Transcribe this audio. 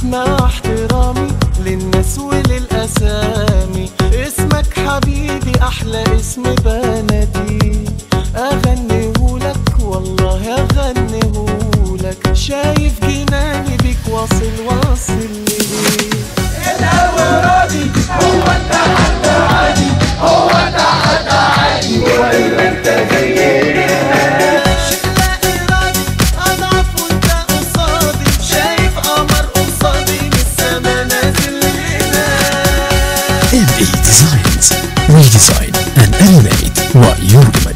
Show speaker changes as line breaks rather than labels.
مع احترامي للناس وللأسامي اسمك حبيبي أحلى اسم بنادي أغنيهولك والله أغنيهولك شايف جناني بيك واصل واصل ليه شيء لا إرادي أضعف وأنت قصادي شايف قمر قصادي من السما نازل هنا
ME Designs Redesign and Animate ويورجمان